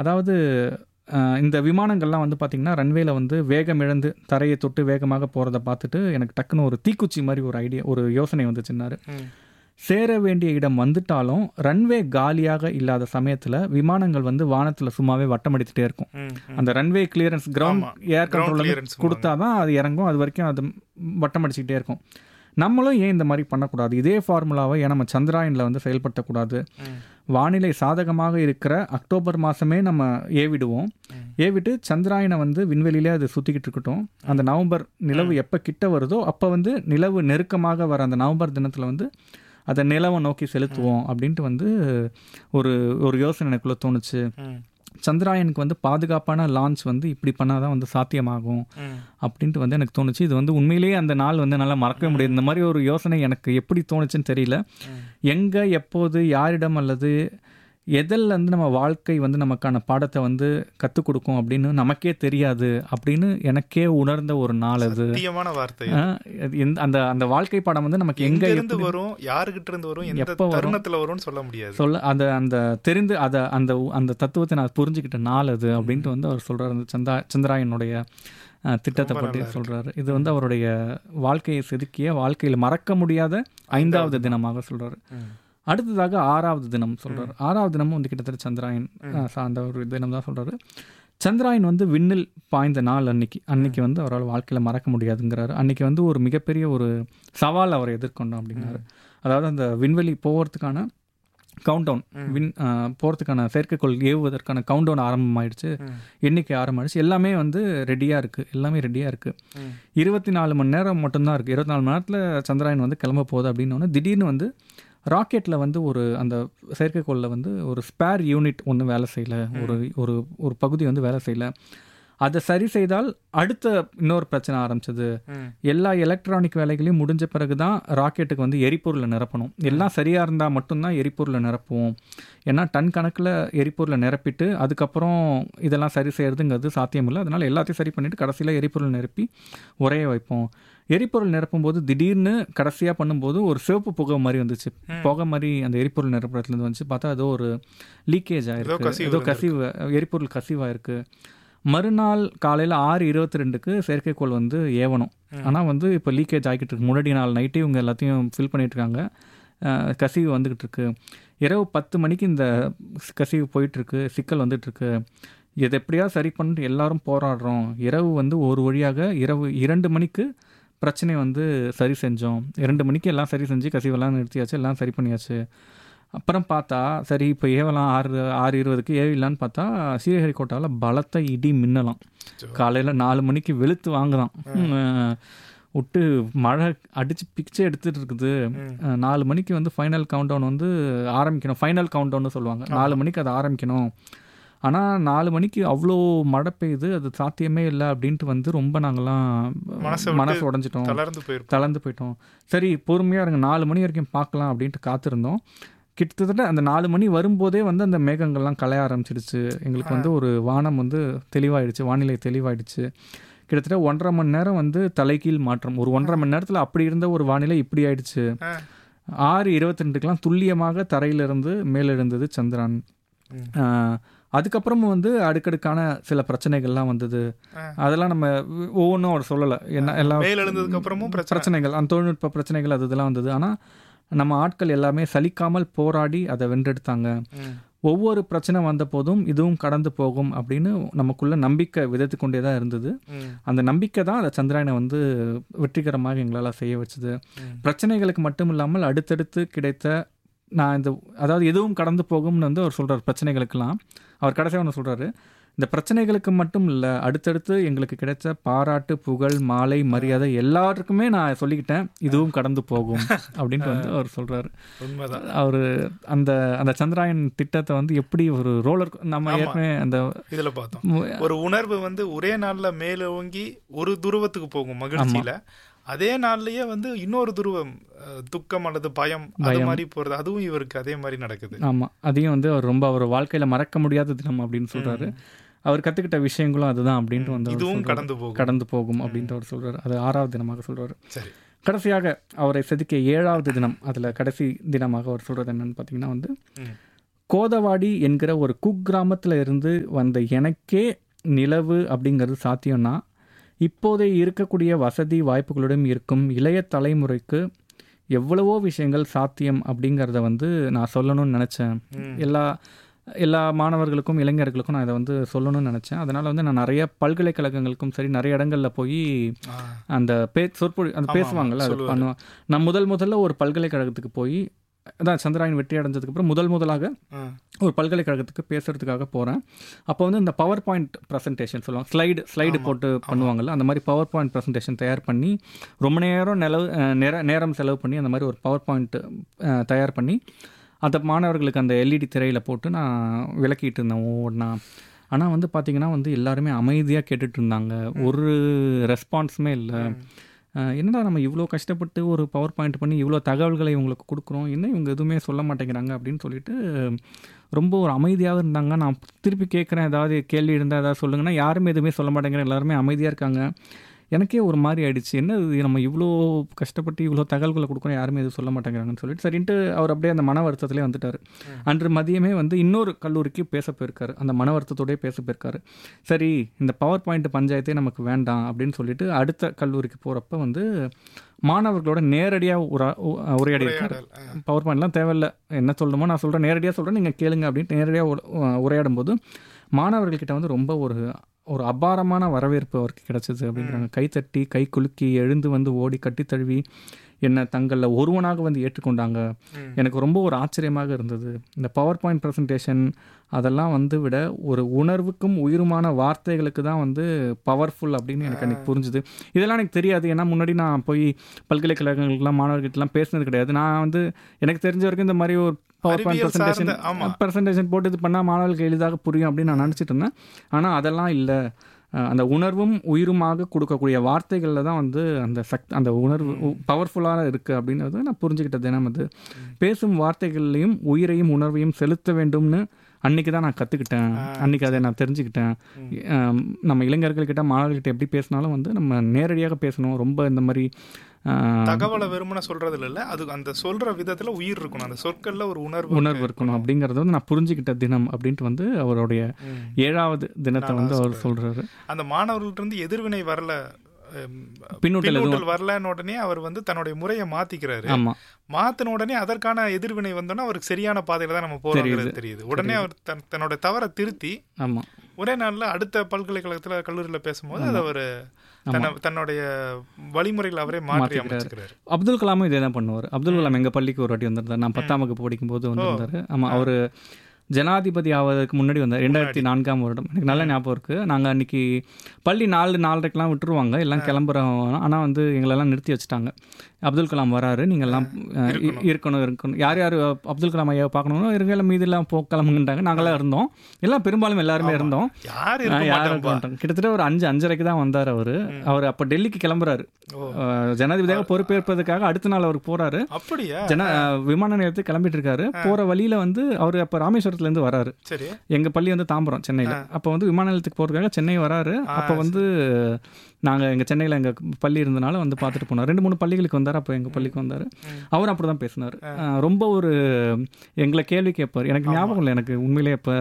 அதாவது அஹ், இந்த விமானங்கள்லாம் வந்து பார்த்திங்கன்னா ரன்வேல வந்து வேகம் இழந்து தரையை தொட்டு வேகமாக போகிறத பார்த்துட்டு எனக்கு டக்குன்னு ஒரு தீக்குச்சி மாதிரி ஒரு ஐடியா ஒரு யோசனை வந்துச்சுன்னாரு ம். சேர வேண்டிய இடம் வந்துட்டாலும் ரன்வே காலியாக இல்லாத சமயத்தில் விமானங்கள் வந்து வானத்தில் சும்மாவே வட்டமடித்துட்டே இருக்கும் ம், ம். அந்த ரன்வே கிளியரன்ஸ் கிரவுண்ட் ஆமா. ஏர் Ground கண்ட்ரோல் clearance கொடுத்தா தான் அது இறங்கும் அது வரைக்கும் அது வட்டம் அடிச்சுக்கிட்டே இருக்கும் நம்மளும் ஏன் இந்த மாதிரி பண்ணக்கூடாது இதே ஃபார்முலாவை ஏன் நம்ம சந்திராயனில் வந்து செயல்படுத்தக்கூடாது ம். வானிலை சாதகமாக இருக்கிற அக்டோபர் மாதமே நம்ம ஏவிடுவோம் ம். ஏவிட்டு சந்திராயனை வந்து விண்வெளியிலே அது சுற்றிக்கிட்டு இருக்கட்டும் அந்த நவம்பர் நிலவு எப்போ கிட்ட வருதோ அப்போ வந்து நிலவு நெருக்கமாக வர அந்த நவம்பர் தினத்தில் வந்து அதை நிலவை நோக்கி செலுத்துவோம் அப்படின்ட்டு வந்து ஒரு ஒரு யோசனை எனக்குள்ளே தோணுச்சு ம். சந்திராயனுக்கு வந்து பாதுகாப்பான லான்ச் வந்து இப்படி பண்ணாதான் வந்து சாத்தியமாகும் ம். அப்படின்ட்டு வந்து எனக்கு தோணுச்சு இது வந்து உண்மையிலேயே அந்த நாள் வந்து என்னால் மறக்கவே முடியாது இந்த மாதிரி ஒரு யோசனை எனக்கு எப்படி தோணுச்சுன்னு தெரியல ம். எங்கே எப்போது யாரிடம் அல்லது எதில் வந்து நம்ம வாழ்க்கை வந்து நமக்கான பாடத்தை வந்து கற்றுக் கொடுக்கும் அப்படின்னு நமக்கே தெரியாது அப்படின்னு எனக்கே உணர்ந்த ஒரு நாள் அது சத்தியமான வார்த்தை ஆஹ் அது எந்த- அந்த அந்த வாழ்க்கை பாடம் வந்து நமக்கு எங்க எங்கே இருந்து வரும் யாருகிட்ட இருந்து வரும் எந்த எப்ப வரும்? தருணத்துல வரும்னு சொல்ல முடியாது சொல்ல அந்த அந்த தெரிந்து அதை அந்த அந்த தத்துவத்தை நான் புரிஞ்சுக்கிட்ட நாள் அது அப்படின்ட்டு வந்து அவர் சொல்றாரு அந்த சந்தா சந்திராயனுடைய அஹ், திட்டத்தை ரொம்ப பற்றி நல்லா இருக்கு. சொல்றாரு இது வந்து அவருடைய வாழ்க்கையை செதுக்கிய வாழ்க்கையில் மறக்க முடியாத ஐந்தாவது தினமாக சொல்றாரு ம். அடுத்ததாக ஆறாவது தினம் சொல்றாரு ஆறாவது தினமும் வந்து கிட்டத்தட்ட சந்திராயன் அஹ், சார்ந்த ஒரு தினம் தான் சொல்றாரு சந்திராயன் வந்து விண்ணில் பாய்ந்த நாள் அன்னைக்கு அன்னைக்கு வந்து அவரால் வாழ்க்கையில் மறக்க முடியாதுங்கிறாரு அன்னைக்கு வந்து ஒரு மிகப்பெரிய ஒரு சவால் அவரை எதிர்கொண்டோம் அப்படிங்கிறாரு அதாவது அந்த விண்வெளி போகிறதுக்கான கவுண்டவுன் வின் போகிறதுக்கான செயற்கைக்கோள் ஏவுவதற்கான கவுண்டவுன் ஆரம்பமாயிடுச்சு ம். எண்ணிக்கை ஆரம்பமாயிடுச்சு எல்லாமே வந்து ரெடியாக இருக்குது எல்லாமே ரெடியாக இருக்குது ம். இருபத்தி நாலு மணி நேரம் மட்டும்தான் இருக்குது இருபத்தி நாலு மணி நேரத்தில் சந்திராயன் வந்து கிளம்ப போகுது அப்படின்னோடனே திடீர்னு வந்து ராக்கெட்டில் வந்து ஒரு அந்த செயற்கைக்கோளில் வந்து ஒரு ஸ்பேர் யூனிட் ஒன்று வேலை செய்யலை ஒரு ஒரு ஒரு பகுதி வந்து வேலை செய்யலை அதை சரி செய்தால் அடுத்த இன்னொரு பிரச்சனை ஆரம்பிச்சது ம். எல்லா எலக்ட்ரானிக் வேலைகளையும் முடிஞ்ச பிறகு தான் ராக்கெட்டுக்கு வந்து எரிபொருளை நிரப்பணும் எல்லாம் சரியாக இருந்தால் மட்டும்தான் எரிபொருளை நிரப்புவோம் ஏன்னா டன் கணக்கில் எரிபொருளை நிரப்பிட்டு அதுக்கப்புறம் இதெல்லாம் சரி செய்யறதுங்கிறது சாத்தியம் இல்லை அதனால் எல்லாத்தையும் சரி பண்ணிவிட்டு கடைசியில் எரிபொருள் நிரப்பி உரைய வைப்போம் எரிபொருள் நிரப்பும்போது திடீர்னு கடைசியாக பண்ணும்போது ஒரு சிவப்பு புகை மாதிரி வந்துச்சு புகை மாதிரி அந்த எரிபொருள் நிரப்புறதுலேருந்து வந்துச்சு பார்த்தா ஏதோ ஒரு லீக்கேஜ் ஆயிருக்கு கசிவு ஏதோ கசிவு எரிபொருள் கசிவாயிருக்கு மறுநாள் காலையில் ஆறு இருபத்தி ரெண்டுக்கு செயற்கைக்கோள் வந்து ஏவணும் ஆனால் வந்து இப்போ லீக்கேஜ் ஆகிட்டு இருக்கு முன்னாடி நாள் நைட்டே இவங்க எல்லாத்தையும் ஃபில் பண்ணிட்டு இருக்காங்க அஹ் கசிவு வந்துக்கிட்டு இருக்கு இரவு பத்து மணிக்கு இந்த கசிவு போயிட்டுருக்கு சிக்கல் வந்துட்டுருக்கு இதை எப்படியாவது சரி பண்ணிட்டு எல்லாரும் போராடுறோம் இரவு வந்து ஒரு வழியாக இரவு இரண்டு மணிக்கு பிரச்சனை வந்து சரி செஞ்சோம் இரண்டு மணிக்கு எல்லாம் சரி செஞ்சு கசிவெல்லாம் நிறுத்தியாச்சு எல்லாம் சரி பண்ணியாச்சு அப்புறம் பார்த்தா சரி இப்போ ஏவலாம் ஆறு ஆறு இருபதுக்கு ஏவிடலான்னு பார்த்தா ஸ்ரீஹரிகோட்டாவில் பலத்த இடி மின்னலாம் காலையில் நாலு மணிக்கு வெளுத்து வாங்குதான் உம், விட்டு மழை அடித்து பிக்சே எடுத்துட்டு இருக்குது அஹ், நாலு மணிக்கு வந்து ஃபைனல் கவுண்டவுன் வந்து ஆரம்பிக்கணும் ஃபைனல் கவுண்டவுன்னு சொல்லுவாங்க நாலு மணிக்கு அது ஆரம்பிக்கணும் ஆனால் நாலு மணிக்கு அவ்வளோ மழை பெய்யுது அது சாத்தியமே இல்லை அப்படின்ட்டு வந்து ரொம்ப நாங்கள்லாம் மனசை விட்டு மனசு உடஞ்சிட்டோம் தளர்ந்து போயிருப்போம் தளர்ந்து போயிட்டோம் சரி பொறுமையாக இருங்க நாலு மணி வரைக்கும் பார்க்கலாம் அப்படின்ட்டு காத்திருந்தோம் கிட்டத்தட்ட அந்த நாலு மணி வரும்போதே வந்து அந்த மேகங்கள்லாம் கலைய ஆரம்பிச்சிடுச்சு எங்களுக்கு வந்து ஒரு வானம் வந்து தெளிவாயிடுச்சு வானிலை தெளிவாயிடுச்சு கிட்டத்தட்ட ஒன்றரை மணி நேரம் வந்து தலைகீழ் மாற்றம் ஒரு ஒன்றரை மணி நேரத்தில் அப்படி இருந்த ஒரு வானிலை இப்படி ஆயிடுச்சு ஆ. ஆறு இருபத்தி ரெண்டுக்கெலாம் துல்லியமாக தரையிலிருந்து மேலெழுந்தது சந்திரன் ம். ஆஹ், அதுக்கப்புறமும் வந்து அடுக்கடுக்கான சில பிரச்சனைகள்லாம் வந்தது ஆ. அதெல்லாம் நம்ம ஒவ்வொன்றும் அவர் சொல்லலை என்ன எல்லாம் மேல் எழுந்ததுக்கு அப்புறமும் பிரச்சனை பிரச்சனைகள் அந்த தொழில்நுட்ப பிரச்சனைகள் அது இதெல்லாம் வந்தது ஆனால் நம்ம ஆட்கள் எல்லாமே சலிக்காமல் போராடி அதை வென்றெடுத்தாங்க ம். ஒவ்வொரு பிரச்சனை வந்த போதும் இதுவும் கடந்து போகும் அப்படின்னு நமக்குள்ள நம்பிக்கை விதைத்து கொண்டே தான் இருந்தது ம். அந்த நம்பிக்கை தான் அந்த சந்திராயனை வந்து வெற்றிகரமாக எங்களால் செய்ய வச்சது ம். பிரச்சனைகளுக்கு மட்டும் இல்லாமல் அடுத்தடுத்து கிடைத்த நான் இந்த அதாவது எதுவும் கடந்து போகும்னு வந்து அவர் சொல்கிறார் பிரச்சனைகளுக்கெல்லாம் அவர் கடைசியாக ஒன்று சொல்கிறாரு இந்த பிரச்சனைகளுக்கு மட்டும் இல்லை அடுத்தடுத்து எங்களுக்கு கிடைச்ச பாராட்டு புகழ் மாலை மரியாதை எல்லாருக்குமே நான் சொல்லிக்கிட்டேன் இதுவும் கடந்து போகும் அப்படின்ட்டு வந்து அவர் சொல்கிறாரு உண்மைதான் அவர் அந்த அந்த சந்திராயன் திட்டத்தை வந்து எப்படி ஒரு ரோலர் நம்ம ஆமா. ஏற்கனவே அந்த இதுல பார்த்தோம் ஒரு உணர்வு வந்து ஒரே நாள்ல மேலோங்கி ஒரு துருவத்துக்கு போகும் மகிழ்ச்சியில அதே நாள்லயே வந்து இன்னொரு துருவம் அஹ், துக்கம் அல்லது பயம் அது மாதிரி போறது அதுவும் இவருக்கு அதே மாதிரி நடக்குது ஆமாம் அதையும் வந்து அவர் ரொம்ப அவர் வாழ்க்கையில் மறக்க முடியாத தினம் அப்படின்னு சொல்கிறாரு அவர் கற்றுக்கிட்ட விஷயங்களும் அதுதான் அப்படின்ட்டு வந்து அவர் இதுவும் சொல்றாரு. கடந்து போகும் கடந்து போகும் அப்படின்ட்டு அவர் சொல்றாரு அது ஆறாவது தினமாக சொல்றாரு சரி கடைசியாக அவரை செதுக்கிய ஏழாவது தினம் அதில் கடைசி தினமாக அவர் சொல்றது என்னன்னு பார்த்தீங்கன்னா வந்து ம். கோதவாடி என்கிற ஒரு குக்கிராமத்தில் இருந்து வந்த எனக்கே நிலவு அப்படிங்கிறது சாத்தியம்னா இப்போதைய இருக்கக்கூடிய வசதி வாய்ப்புகளுடன் இருக்கும் இளைய தலைமுறைக்கு எவ்வளவோ விஷயங்கள் சாத்தியம் அப்படிங்கிறத வந்து நான் சொல்லணும்னு நினச்சேன் ம். எல்லா எல்லா மாணவர்களுக்கும் இளைஞர்களுக்கும் நான் இதை வந்து சொல்லணும்னு நினச்சேன் அதனால் வந்து நான் நிறைய பல்கலைக்கழகங்களுக்கும் சரி நிறைய இடங்களில் போய் ஆ. அந்த பே சொற்பொழி அந்த ஆமா, பேசுவாங்கல்ல அது சொல்லுவாரு. பண்ணுவேன் நான் முதல் முதல்ல ஒரு பல்கலைக்கழகத்துக்கு போய் அதான் சந்திராயன் வெற்றி அடைஞ்சதுக்கப்புறம் முதல் முதலாக ஆ. ஒரு பல்கலைக்கழகத்துக்கு பேசுறதுக்காக போகிறேன் அப்போ வந்து இந்த பவர் பாயிண்ட் ப்ரெசன்டேஷன் சொல்லுவாங்க ஸ்லைடு ஸ்லைடு போட்டு பண்ணுவாங்கல்ல அந்த மாதிரி பவர் பாயிண்ட் ப்ரெசன்டேஷன் தயார் பண்ணி ரொம்ப நேரம் நிலவு அஹ், நேர நேரம் செலவு பண்ணி அந்த மாதிரி ஒரு பவர் பாயிண்ட் தயார் பண்ணி அந்த மாணவர்களுக்கு அந்த எல்இடி திரையில் போட்டு நான் விளக்கிட்டு இருந்தேன் ஒவ்வொன்றா ஆனால் வந்து பார்த்தீங்கன்னா வந்து எல்லாருமே அமைதியாக கேட்டுட்டு இருந்தாங்க ஒரு ரெஸ்பான்ஸுமே இல்லை அஹ் என்னடா நம்ம இவ்வளோ கஷ்டப்பட்டு ஒரு பவர் பாயிண்ட் பண்ணி இவ்வளோ தகவல்களை இவங்களுக்கு கொடுக்குறோம் என்ன இவங்க எதுவுமே சொல்ல மாட்டேங்கிறாங்க அப்படின்னு சொல்லிட்டு ரொம்ப ஒரு அமைதியாக இருந்தாங்க நான் திருப்பி கேட்குறேன் ஏதாவது கேள்வி இருந்தால் ஏதாவது சொல்லுங்கன்னா யாருமே எதுவுமே சொல்ல மாட்டேங்கிறேன் எல்லாருமே அமைதியாக இருக்காங்க எனக்கே ஒரு மாதிரி ஆயிடுச்சு என்ன இது நம்ம இவ்வளோ கஷ்டப்பட்டு இவ்வளோ தகவல்களை கொடுக்குறோம் யாருமே எதுவும் சொல்ல மாட்டேங்கிறாங்கன்னு சொல்லிட்டு சரின்ட்டு அவர் அப்படியே அந்த மன வருத்தத்திலே வந்துட்டார் அன்று மதியமே வந்து இன்னொரு கல்லூரிக்கு பேச போயிருக்காரு அந்த மன வருத்தத்தோடயே பேச போயிருக்காரு சரி இந்த பவர் பாயிண்ட் பஞ்சாயத்தே நமக்கு வேண்டாம் அப்படின்னு சொல்லிட்டு அடுத்த கல்லூரிக்கு போகிறப்ப வந்து மாணவர்களோட நேரடியாக உரா உ- உரையாடி இருக்காரு உரையாடல். ஆ. பவர் பாயிண்ட்லாம் தேவையில்ல என்ன சொல்லணுமோ நான் சொல்கிறேன் நேரடியாக சொல்கிறேன் நீங்கள் கேளுங்க அப்படின்ட்டு நேரடியாக உரையாடும் போது மாணவர்கள்கிட்ட வந்து ரொம்ப ஒரு ஒரு அபாரமான வரவேற்பு அவருக்கு கிடைச்சது அப்படிங்கிறாங்க கைத்தட்டி கை குலுக்கி எழுந்து வந்து ஓடி கட்டி தழுவி என்னை தங்களில் ஒருவனாக வந்து ஏற்றுக்கொண்டாங்க ம். எனக்கு ரொம்ப ஒரு ஆச்சரியமாக இருந்தது இந்த பவர் பாயிண்ட் ப்ரெசன்டேஷன் அதெல்லாம் வந்து விட ஒரு உணர்வுக்கும் உயிருமான வார்த்தைகளுக்கு தான் வந்து பவர்ஃபுல் அப்படின்னு எனக்கு அன்றைக்கி புரிஞ்சுது இதெல்லாம் எனக்கு தெரியாது ஏன்னா முன்னாடி நான் போய் பல்கலைக்கழகங்களுக்கெல்லாம் மாணவர்கிட்டலாம் பேசினது கிடையாது நான் வந்து எனக்கு தெரிஞ்ச வரைக்கும் இந்த மாதிரி ஒரு பவர் பாயிண்ட் அறிவியல் ப்ரெசன்டேஷன் சார்ந்த- ஆமா. ப்ரெசன்டேஷன் போட்டு இது பண்ணால் மாணவர்களுக்கு எளிதாக புரியும் அப்படின்னு நான் நினச்சிட்டு இருந்தேன் ஆனால் அதெல்லாம் இல்லை அஹ் அந்த உணர்வும் உயிருமாக கொடுக்கக்கூடிய வார்த்தைகளில் தான் வந்து அந்த சக் அந்த உணர்வு பவர்ஃபுல்லாக இருக்குது அப்படின்றது நான் புரிஞ்சுக்கிட்ட தினம் அது பேசும் வார்த்தைகள்லையும் உயிரையும் உணர்வையும் செலுத்த வேண்டும்னு அன்னைக்கு தான் நான் கற்றுக்கிட்டேன் அன்னைக்கு அதை நான் தெரிஞ்சுக்கிட்டேன் அஹ் நம்ம இளைஞர்கள்கிட்ட மாணவர்கள்கிட்ட எப்படி பேசினாலும் வந்து நம்ம நேரடியாக பேசணும் ரொம்ப இந்த மாதிரி அஹ், தகவலை வெறுமனே சொல்றது இல்ல அது அந்த சொல்ற விதத்துல உயிர் இருக்கணும் அந்த சொற்கள்ல ஒரு உணர்வு உணர்வு இருக்கணும் அப்படிங்கிறத வந்து நான் புரிஞ்சுக்கிட்ட தினம் அப்படின்ட்டு வந்து அவருடைய ம். ஏழாவது தினத்தை வந்து அவர் சொல்றாரு அந்த மாணவர்கள்ட்ட இருந்து எதிர்வினை வரல ஹம், பின்னூட்டல் எதுவும் பின்னூட்டல் வரலன்னு உடனே அவர் வந்து தன்னுடைய முறையை மாத்திக்கிறாரு ஆமா மாத்தின உடனே அதற்கான எதிர்வினை வந்தோன்னா அவருக்கு சரியான பாதையில தான் நம்ம போறோங்கிறது தெரியுது உடனே அவர் தன் தன்னோட தவறை திருத்தி ஆமா ஒரே நாள்ல அடுத்த பல்கலைக்கழகத்துல கல்லூரியில பேசும்போது அது அவர் தன்னை தன்னுடைய வழிமுறைகளை அவரே மாற்றி அமைச்சுக்கிறாரு அப்துல் கலாமும் இதே தான் பண்ணுவார் அப்துல் கலாம் எங்கள் பள்ளிக்கு ஒரு வாட்டி வந்திருந்தார் நான் பத்தாம் வகுப்பு படிக்கும்போது வந்திருந்தாரு ஆமாம் அவர் ஜனாதிபதி ஆவதற்கு முன்னாடி வந்தார் ரெண்டாயிரத்தி நான்காம் வருடம் எனக்கு நல்ல ஞாபகம் இருக்குது நாங்கள் அன்னைக்கு பள்ளி நாலு நாலரைக்கெலாம் விட்டுருவாங்க எல்லாம் கிளம்புறோம் ஆனால் வந்து எங்களெல்லாம் நிறுத்தி வச்சுட்டாங்க அப்துல் கலாம் வராரு நீங்கள் எல்லாம் அஹ், இ- இருக்கணும் இருக்கணும் யார் யார் அப்துல் கலாம் ஐயாவை பார்க்கணுமோ இருக்கையில் மீதெல்லாம் போ கிளம்புங்கன்றாங்க நாங்களாம் இருந்தோம் எல்லாம் பெரும்பாலும் எல்லாருமே இருந்தோம் யார் ஆ, இருக்க யாரும் மாட்டாங்க இருக்க மாட்டாங்க. கிட்டத்தட்ட ஒரு அஞ்சு அஞ்சரைக்கு தான் வந்தார் அவர் அவர் அப்போ டெல்லிக்கு கிளம்புறாரு ஓ. அஹ், ஜனாதிபதியாக பொறுப்பேற்பதற்காக அடுத்த நாள் அவர் போறாரு அப்படியா ஜன அஹ், விமான நிலையத்துக்கு கிளம்பிட்டு இருக்காரு போற வழியில வந்து அவர் அப்ப ராமேஸ்வரத்துல இருந்து வராரு சரி எங்க பள்ளி வந்து தாம்பரம் சென்னையில அப்ப வந்து விமான நிலையத்துக்கு போறதுக்காக சென்னை வராரு அப்ப வந்து நாங்க எங்க சென்னையில எங்க பள்ளி இருந்தனால வந்து பார்த்துட்டு போனோம் ரெண்டு மூணு பள்ளிகளுக்கு வந்தாரு அப்ப எங்க பள்ளிக்கு வந்தாரு அவர் அப்படிதான் பேசினாரு அஹ், ரொம்ப ஒரு எங்களை கேள்வி கேட்பார் எனக்கு ஞாபகம் இல்லை எனக்கு உண்மையிலே இப்ப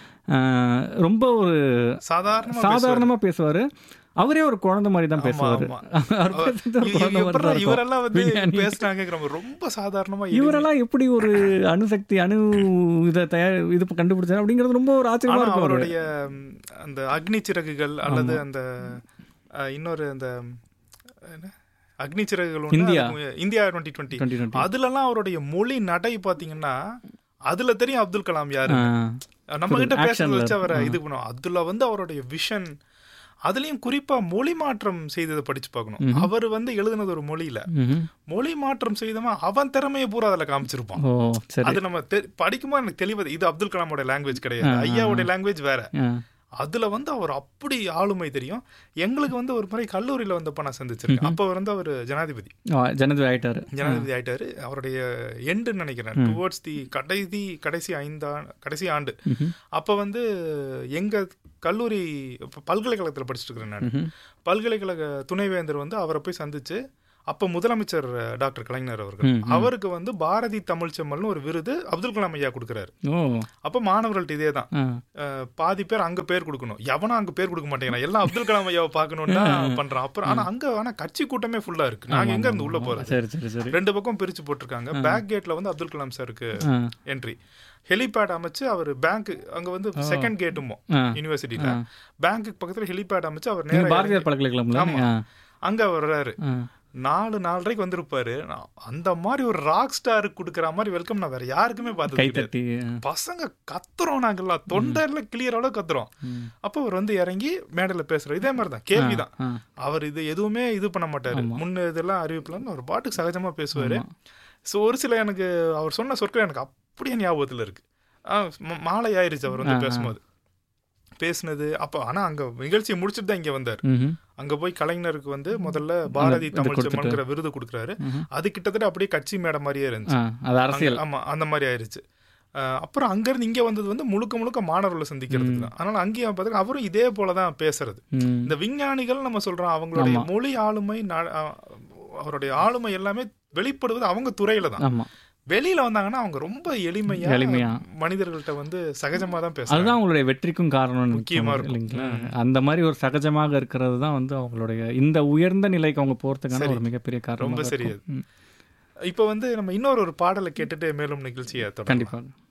அஹ், ரொம்ப ஒரு சாதாரணமா சாதாரணமா பேசுவாரு அவரே ஒரு குழந்தை மாதிரி தான் பேசுவாரு ஆமா. அவர் பேசுறது ஒரு இ- குழந்தை மாதிரி எப்படிடா தான் இருக்கும். இவரெல்லாம் வந்து விஞ்ஞானி. பேசுனாங்க ரொம்ப சாதாரணமா இரு- இவரெல்லாம் எப்படி ஒரு அணுசக்தி அணு இதை தயார் இது கண்டுபிடிச்சாரு அப்படிங்கிறது ரொம்ப ஒரு ஆச்சரியமா ஆனா இருக்கும் அவரு. அவருடைய ம், அந்த அக்னி சிறகுகள் அல்லது அந்த அஹ், இன்னொரு அந்த என்ன? அக்னி சிறகுகள் ஒண்ணு, இந்தியா. அதுக்கு இந்தியா டுவெண்ட்டி டுவெண்ட்டி 2020. அதுலலாம் அவருடைய மொழி நடை பாத்தீங்கன்னா அதுல தெரியும் அப்துல் கலாம் யாரு ஆ, நம்ம கிட்ட actionல பேசுறத வச்சு இருக்கு. அவரை இது பண்ணுவோம் அதுல வந்து அவருடைய விஷன் அதுலயும் குறிப்பா மொழி மாற்றம் செய்ததை படிச்சு பார்க்கணும் அவர் வந்து எழுதுனது ஒரு மொழியில ம்ஹும். மொழி மாற்றம் செய்தவன் அவன் திறமையை பூரா அதுல காமிச்சிருப்பான் ஓ சரி அது நம்ம தெ- படிக்கும்போது எனக்கு தெளிவது இது அப்துல் கலாமோட லாங்குவேஜ் கிடையாது ஐயாவோட லாங்குவேஜ் வேற ஆ, அதுல வந்து அவர் அப்படி ஆளுமை தெரியும் எங்களுக்கு வந்து ஒரு முறை கல்லூரியில வந்தப்ப நான் சந்திச்சிருக்கேன் அப்ப வந்து அவர் ஜனாதிபதி ஆ, ஜனாதிபதி ஆயிட்டாரு ஜனாதிபதி ஆயிட்டாரு அவருடைய எண்டுன்னு நினைக்கிறேன் டுவோர்ட்ஸ் தி கடைசி கடைசி ஐந்தா கடைசி ஆண்டு ம்ஹும். அப்ப வந்து எங்க கல்லூரி இப்ப பல்கலைக்கழகத்துல படிச்சுட்டு இருக்கிறேன் நான் ம்ஹும். பல்கலைக்கழக துணைவேந்தர் வந்து அவரை போய் சந்திச்சு அப்ப முதலமைச்சர் அஹ், டாக்டர் கலைஞர் அவர்கள் ம், ம். அவருக்கு வந்து பாரதி தமிழ் செம்மல்னு ஒரு விருது அப்துல் கலாம் ஐயா கொடுக்குறாரு ஓ அப்ப மாணவர்கள்ட்ட இதே தான் ஆ அஹ், பாதி பேர் அங்க பேர் கொடுக்கணும் எவனும் அங்க பேர் கொடுக்க மாட்டேங்கிறான் எல்லாம் அப்துல் கலாம் ஐயாவை பார்க்கணும்னு தான் பண்றான் அப்புறம் ஆனா அங்க ஆனா கட்சி கூட்டமே ஃபுல்லா இருக்கு நாங்க எங்க இருந்து உள்ள போறது சரி சரி சரி ரெண்டு பக்கம் பிரிச்சு போட்டிருக்காங்க பேக் கேட்ல வந்து அப்துல் கலாம் சாருக்கு ஆ என்ட்ரி ஹெலிபேட் அமைச்சு அவர் பேங்க் அங்க வந்து செகண்ட் கேட்டுமோ ஆ யூனிவர்சிட்டியில பேங்க்குக்கு பக்கத்துல ஹெலிபேட் அமைச்சு அவர் நீங்க நேரா பாரதியார் பல்கலைக்கழகம்ல ஆமா. ஆ அங்க வர்றாரு ஆ நாலு நாலரைக்கு வந்திருப்பாரு நான் அந்த மாதிரி ஒரு ராக் ஸ்டாருக்கு கொடுக்குற மாதிரி வெல்கம் நான் வேற யாருக்குமே பார்த்தது கிடையாது. கைத்தட்டி ஆ. பசங்க கத்துறோம் நாங்கெல்லாம் தொண்டர்ல கிளியர் அளவு கத்துறோம் ம். அப்போ அவர் வந்து இறங்கி மேடையில பேசுறாரு இதே மாதிரி தான் கேள்விதான் ஆ அவர் இது எதுவுமே இது பண்ண மாட்டாரு முன்ன இதெல்லாம் அறிவிப்புலன்னு ஒரு பாட்டுக்கு சகஜமா பேசுவாரு ஸோ ஒரு சில எனக்கு அவர் சொன்ன சொற்கள் எனக்கு அப்படியே ஞாபகத்துல இருக்கு ஆ, ம- மாலை ஆயிருச்சு அவர் வந்து பேசும்போது பேசுனது அப்போ ஆனா அங்க நிகழ்ச்சியை முடிச்சுட்டு தான் இங்க வந்தார் ம்ஹும். அங்க போய் கலைஞருக்கு வந்து முதல்ல பாரதி இது தமிழ் கொடுத்துட்டு. செம்மன்கிற விருது கொடுக்குறாரு ம்ஹும். அது கிட்டத்தட்ட அப்படியே கட்சி மேடை மாதிரியே இருந்துச்சு ஆ அது அரசியல் அங்க- ஆமா அந்த மாதிரி ஆயிருச்சு அஹ் அப்புறம் அங்கிருந்து இங்க வந்தது வந்து முழுக்க முழுக்க மாணவர்களை சந்திக்கிறதுக்கு தான் அதனால அங்கேயும் பார்த்தீங்கன்னா அவரும் இதே போல தான் பேசுறது ம். இந்த விஞ்ஞானிகள் நம்ம சொல்றோம் அவங்களுடைய மொழி ஆளுமை நா- அஹ் அவருடைய ஆளுமை எல்லாமே வெளிப்படுவது அவங்க துறையில தான் ஆமா வெளியில வந்தாங்கன்னா அவங்க ரொம்ப எளிமையா எளிமையா. மனிதர்கள்ட்ட வந்து சகஜமா தான் பேசுறாங்க அதுதான் அவங்களுடைய வெற்றிக்கும் காரணம் முக்கியமா இருக்கும். இல்லைங்களா அந்த மாதிரி ஒரு சகஜமாக இருக்கிறது தான் வந்து அவங்களுடைய இந்த உயர்ந்த நிலைக்கு அவங்க போறதுக்கான ஒரு மிகப்பெரிய காரணம் ரொம்ப சரி அது. இப்ப வந்து நம்ம இன்னொரு ஒரு பாடலை கேட்டுட்டு மேலும் நிகழ்ச்சியை தொடரும் கண்டிப்பாக